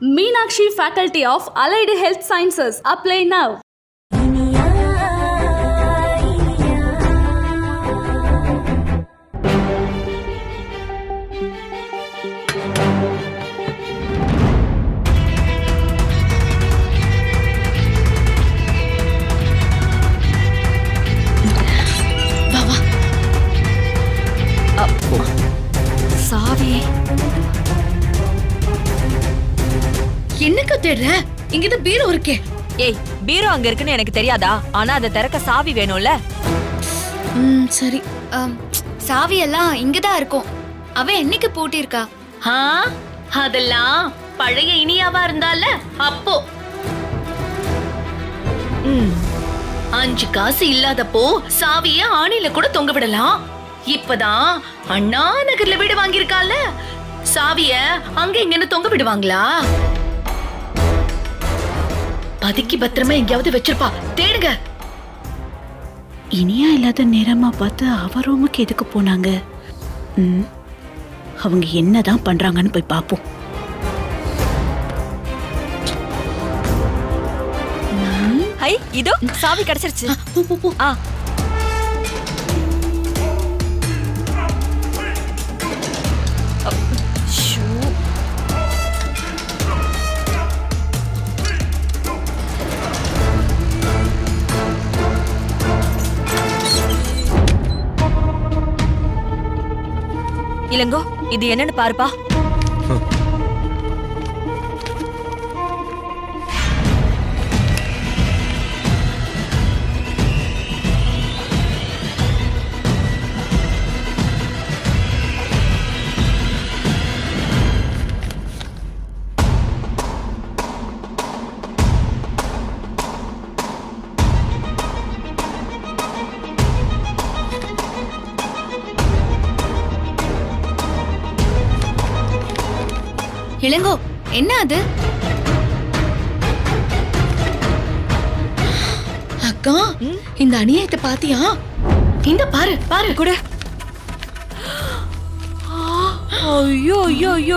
Meenakshi Faculty of Allied Health Sciences. Apply now. சாவி என்னக்கா தேடுற இங்கதான் பீரோ இருக்கே ஏய் பீரோ அங்க இருக்குன்னு எனக்கு தெரியாதா ஆனா அதை திறக்க சாவி வேணும்ல ம் சரி ஆம், சாவி எல்லாம் இங்கதான் இருக்கும் அவ என்னைக்கு பூட்டியிருக்கா ஆ அதெல்லாம் பழைய இனியாவா இருந்தால அப்போ ம், அஞ்சு காசு இல்லாதப்போ சாவிய ஆணில கூட தொங்க விடலாம் இப்பதான் அண்ணா நகர்ல வீடு வாங்கியிருக்கால சாவிய அங்க இங்கன்னு தொங்க விடுவாங்களா பதுக்கி பத்திரமா எங்கேயாவது வச்சிருப்பா தேடுங்க இனியா இல்லாத நேரமா பார்த்து அவ ரூமுக்கு எதுக்கு போனாங்க ம், அவங்க என்னதான் பண்றாங்கன்னு போய் பார்ப்போம் ஹை இதோ சாவி கிடைச்சிருச்சு போ, போ, போ. ஆ அப், ஷூ. இளங்கோ இது என்னன்னு பாருப்பா இளங்கோ என்ன அது அக்கா இந்த அநியாயத்தை பாத்தியா இந்த பாரு பாரு கூட ஐயோ ஐயோ ஐயோ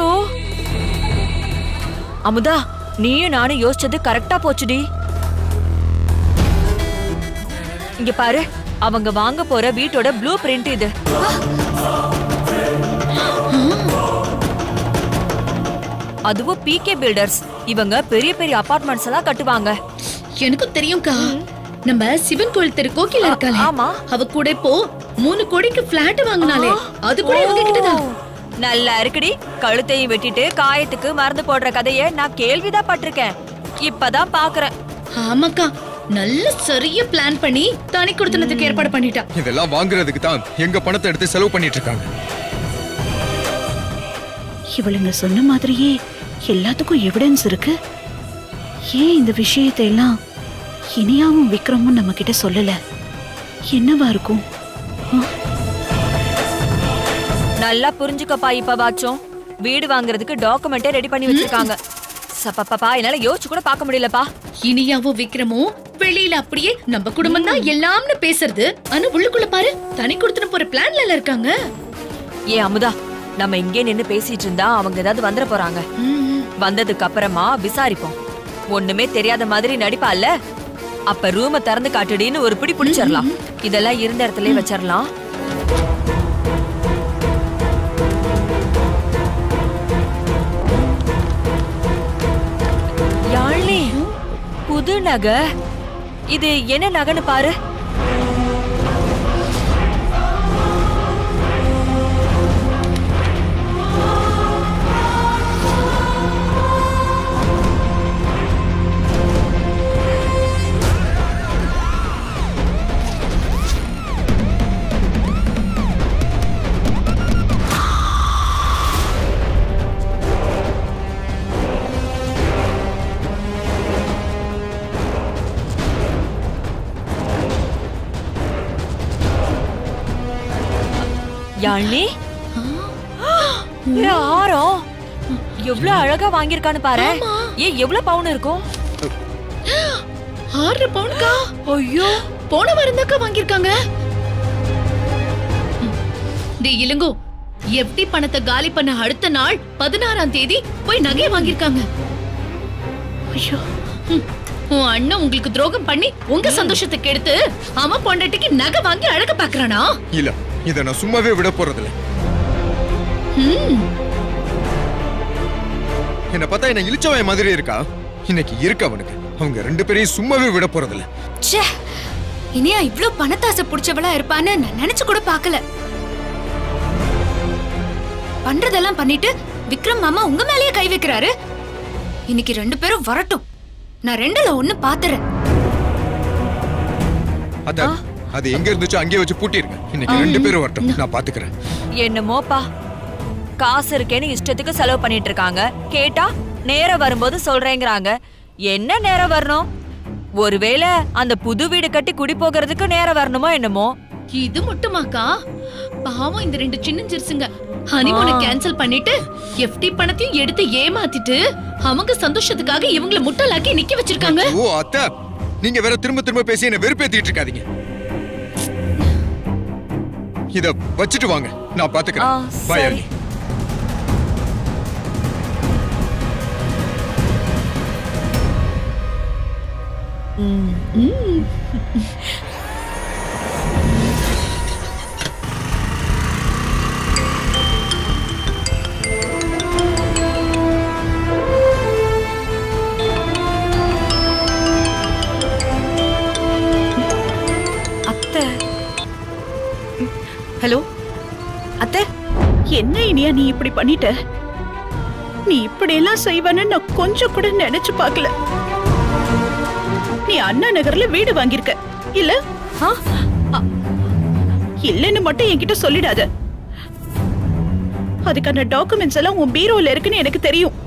அமுதா நீயும் நானும் யோசிச்சது கரெக்டா போச்சுடி இங்க பாரு அவங்க வாங்க போற வீட்டோட ப்ளூ பிரிண்ட் இது அதுவும் பிகே பில்டர்ஸ் இவங்க பெரிய பெரிய அபார்ட்மெண்ட்ஸ் எல்லாம் கட்டுவாங்க எனக்கும் தெரியும்க்கா நம்ம சிவன் கோயில் தெரு கோகில இருக்காளே ஆமா. அவ கூட இப்போ மூணு கோடிக்கு பிளாட் வாங்கினாலே அது கூட இவங்க கிட்டதான் ஓ, நல்லா இருக்குடி கழுத்தையும் வெட்டிட்டு காயத்துக்கு மருந்து போடுற கதைய நான் கேள்விதான் பட்டிருக்கேன் இப்பதான் பாக்குறேன் ஆமாக்கா நல்ல சரியா பிளான் பண்ணி தனி கொடுத்தனத்துக்கு ஏற்பாடு பண்ணிட்டா இதெல்லாம் வாங்குறதுக்கு தான் எங்க பணத்தை எடுத்து செலவு பண்ணிட்டு இருக்காங்க இவளுங்க சொன்ன மாதிரியே எல்லாத்துக்கும் எவிடன்ஸ் இருக்கு ஏன் இந்த விஷயத்தை எல்லாம் இனியாவும் விக்ரமும் நம்ம கிட்ட சொல்லல என்னவா இருக்கும் நல்லா புரிஞ்சுக்கப்பா இப்ப வாச்சும் வீடு வாங்குறதுக்கு டாக்குமெண்ட்டே ரெடி பண்ணி வச்சிருக்காங்க சப்பப்பா என்னால யோசிச்சு கூட பார்க்க முடியலப்பா இனியாவும் விக்ரமும் வெளியில அப்படியே நம்ம குடும்பம் தான் எல்லாம்னு பேசுறது ஆனா உள்ளுக்குள்ள பாரு தனி கொடுத்துன போற பிளான்ல இருக்காங்க ஏ அமுதா நம்ம இங்கே நின்னு பேசிட்டு இருந்தா அவங்க ஏதாவது வந்துட போறாங்க வந்ததுக்கு அப்புறமா விசாரிப்போம் ஒண்ணுமே தெரியாத மாதிரி நடிப்பால்ல அப்ப ரூம திறந்து காட்டுடின்னு ஒரு பிடி பிடிச்சிடலாம் இதெல்லாம் இருந்த இடத்துலயே வச்சிடலாம் யாழ்னி புது நகை இது என்ன நகைன்னு பாரு யாழ்னி ஏ, ஆரம் எவ்வளவு அழகா வாங்கியிருக்கான்னு பாரு ஏன் எவ்வளவு பவுன் இருக்கும் ஆறு பவுனுக்கா ஐயோ போன வாரம் தாக்கா வாங்கியிருக்காங்க டேய் இளங்கோ எஃப்டி பணத்தை காலி பண்ண அடுத்த நாள் பதினாறாம் தேதி போய் நகையை வாங்கியிருக்காங்க ஐயோ உன் அண்ணன் உங்களுக்கு துரோகம் பண்ணி உங்க சந்தோஷத்தை கெடுத்து அவன் பொண்டாட்டிக்கு நகை வாங்கி அழகு பாக்குறானா இல்ல இத நான் சும்மாவே விட போறதில்ல என்ன பார்த்தா என்ன இழிச்சவன் மாதிரி இருக்கா இன்னைக்கு இருக்கு அவனுக்கு அவங்க ரெண்டு பேரையும் சும்மாவே விட போறதில்ல ச்சே இனியா இவ்ளோ பணத்தாசை புடிச்சவளா இருப்பான்னு நான் நினைச்சு கூட பார்க்கல பண்றதெல்லாம் பண்ணிட்டு விக்ரம் மாமா உங்க மேலயே கை வைக்கிறாரு இன்னைக்கு ரெண்டு பேரும் வரட்டும் நான் ரெண்டுல ஒண்ணு பாத்துறேன் அதான் அது எங்க இருந்துச்சோ அங்கேயே வச்சு பூட்டிருங்க இன்னைக்கு ரெண்டு பேரும் வரட்டும் நான் பாத்துக்கிறேன் என்னமோப்பா காசு இருக்கேன்னு இஷ்டத்துக்கு செலவு பண்ணிட்டு இருக்காங்க கேட்டா நேரம் வரும்போது சொல்றேங்கிறாங்க என்ன நேரம் வரணும் ஒருவேளை அந்த புது வீடு கட்டி குடி போகிறதுக்கு நேரம் வரணுமோ என்னமோ இது மட்டுமாக்கா பாவம் இந்த ரெண்டு சின்னஞ்சிருசுங்க ஹனிமூனை கேன்சல் பண்ணிட்டு எஃப்டி பணத்தையும் எடுத்து ஏமாத்திட்டு அவங்க சந்தோஷத்துக்காக இவங்கள முட்டாளாக்கி நிக்க வச்சிருக்காங்க ஓ அத்தை நீங்க வேற திரும்ப திரும்ப பேசி என்ன வெறுப்பேத்திட்டு இருக்காதீங்க இத வச்சுட்டு வாங்க நான் ஆ, பாத்துக்கிறேன் பாய் சரி. அண்ணி அத்தை ஹலோ அத்தை என்ன இனியா நீ இப்படி பண்ணிட்ட நீ இப்படி எல்லாம் செய்வன்னு நான் கொஞ்சம் கூட நினைச்சு பார்க்கல நீ அண்ணா நகர்ல வீடு வாங்கியிருக்க இல்ல ஆ, இல்லன்னு மட்டும் என்கிட்ட சொல்லிடாத அதுக்கான டாக்குமெண்ட்ஸ் எல்லாம் உன் பீரோல இருக்குன்னு எனக்கு தெரியும்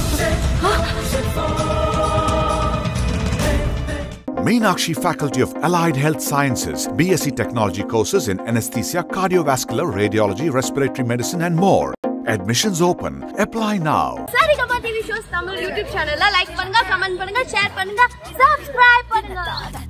Meenakshi Faculty of Allied Health Sciences, BSc Technology courses in anesthesia, cardiovascular, radiology, respiratory medicine, and more. Admissions open. Apply now. Saregama TV shows Tamil YouTube சேனல்ல லைக் பண்ணுங்க கமெண்ட் பண்ணுங்க ஷேர் பண்ணுங்க சப்ஸ்கிரைப் பண்ணுங்க